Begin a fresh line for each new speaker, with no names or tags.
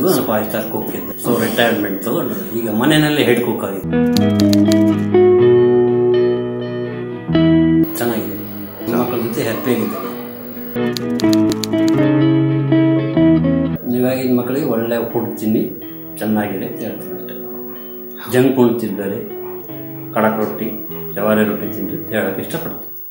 ಮೊದಲು ನಾನು five star cook ಇದ್ದೆ ಸೊ ರಿಟೈರ್ಮೆಂಟ್ ತಗೊಂಡು ಈಗ ಮನೆಯಲ್ಲೇ ಹೆಡ್ ಕುಕ್ ಆಗಿದೆ ಚೆನ್ನಾಗಿದೆ ಮಕ್ಕಳ ಜೊತೆ ಹ್ಯಾಪಿಯಾಗಿದೆ ನೀವಾಗಿನ ಮಕ್ಕಳಿಗೆ ಒಳ್ಳೆ ಫುಡ್ ತಿನ್ನಿ ಚೆನ್ನಾಗಿದೆ ಅಂತ ಹೇಳ್ತೀನಿ ಅಷ್ಟೇ ಜಂಕ್ ಫುಡ್ ತಿನ್ನಬೇಡಿ ಕಡಕ್ ರೊಟ್ಟಿ ಜವಾರಿ ರೊಟ್ಟಿ ತಿನ್ರಿ ಅಂತ ಹೇಳಕ್ಕೆ ಇಷ್ಟಪಡ್ತೀನಿ